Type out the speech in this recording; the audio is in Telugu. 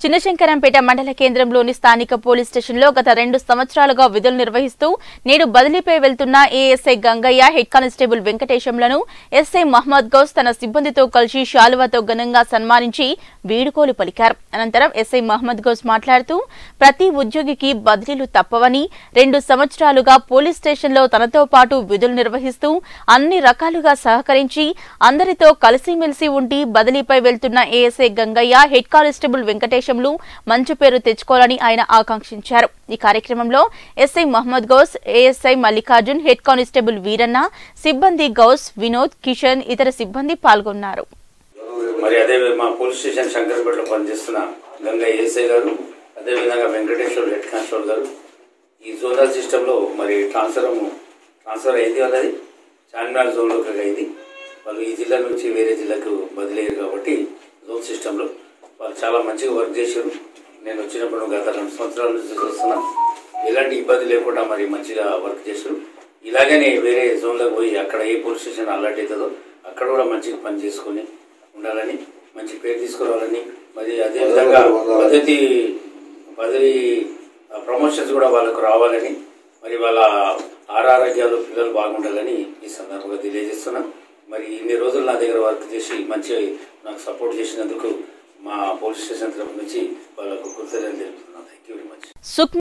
చిన్నశంకరంపేట మండల కేంద్రంలోని స్థానిక పోలీస్ స్టేషన్లో గత రెండు సంవత్సరాలుగా విధులు నిర్వహిస్తూ నేడు బదిలీపై వెళ్తున్న ఏఎస్ఐ గంగయ్య హెడ్ కానిస్టేబుల్ వెంకటేశంలను ఎస్ఐ మహమ్మద్ గౌస్ తన సిబ్బందితో కలిసి శాలువాతో ఘనంగా సన్మానించి వీడుకోలు పలికారు అనంతరం ఎస్ఐ మహమ్మద్ గౌస్ మాట్లాడుతూ ప్రతి ఉద్యోగికి బదిలీలు తప్పవని రెండు సంవత్సరాలుగా పోలీస్ స్టేషన్లో తనతో పాటు విధులు నిర్వహిస్తూ అన్ని రకాలుగా సహకరించి అందరితో కలిసిమెలిసి ఉండి బదిలీపై వెళ్తున్న ఏఎస్ఐ గంగయ్య హెడ్ కానిస్టేబుల్ వెంకటేశంలు మంచి పేరు తెచ్చుకోవాలని ఆయన ఆకాంక్షించారు ఈ కార్యక్రమంలో SI Mohammed Ghouse ASI Mallikarjun head constable Veeranna సిబ్బంది గౌస్ వినోద్ కిషన్ ఇతర సిబ్బంది పాల్గొన్నారు మరి అదే మా పోలీస్ స్టేషన్ శంకర్పేటలో పనిచేస్తున్న గంగా ఏసై గారు అదేవిధంగా వెంకటేశ్వర హెడ్ కానిస్టేబుల్ గారు ఈ జోనల్ సిస్టంలో మరి ట్రాన్స్ఫర్ ట్రాన్స్ఫర్ అయింది వాళ్ళది చార్మినార్ జోన్లోకి అయింది వాళ్ళు ఈ జిల్లా నుంచి వేరే జిల్లాకు బదిలీ అయ్యారు కాబట్టి జోన్ సిస్టంలో వాళ్ళు చాలా మంచిగా వర్క్ చేశారు నేను వచ్చినప్పుడు గత రెండు సంవత్సరాల నుంచి చూస్తున్నా ఎలాంటి ఇబ్బంది లేకుండా మరి మంచిగా వర్క్ చేశారు ఇలాగనే వేరే జోన్లోకి పోయి అక్కడ ఏ పోలీస్ స్టేషన్ అలర్ట్ అవుతుందో అక్కడ కూడా మంచిగా పని చేసుకొని ఉండాలని మంచి పేరు తీసుకురావాలని మరి అదేవిధంగా పద్ధతి పదవి ప్రమోషన్స్ కూడా వాళ్ళకు రావాలని మరి వాళ్ళ ఆరోగ్యాలు పిల్లలు బాగుండాలని ఈ సందర్భంగా తెలియజేస్తున్నా మరి ఇన్ని రోజులు నా దగ్గర వర్క్ చేసి మంచి నాకు సపోర్ట్ చేసినందుకు మా పోలీస్ స్టేషన్ తరఫు నుంచి వాళ్ళకు కృతజ్ఞతలు తెలుపుతున్నాను థ్యాంక్ యూ వెరీ మచ్ సుక్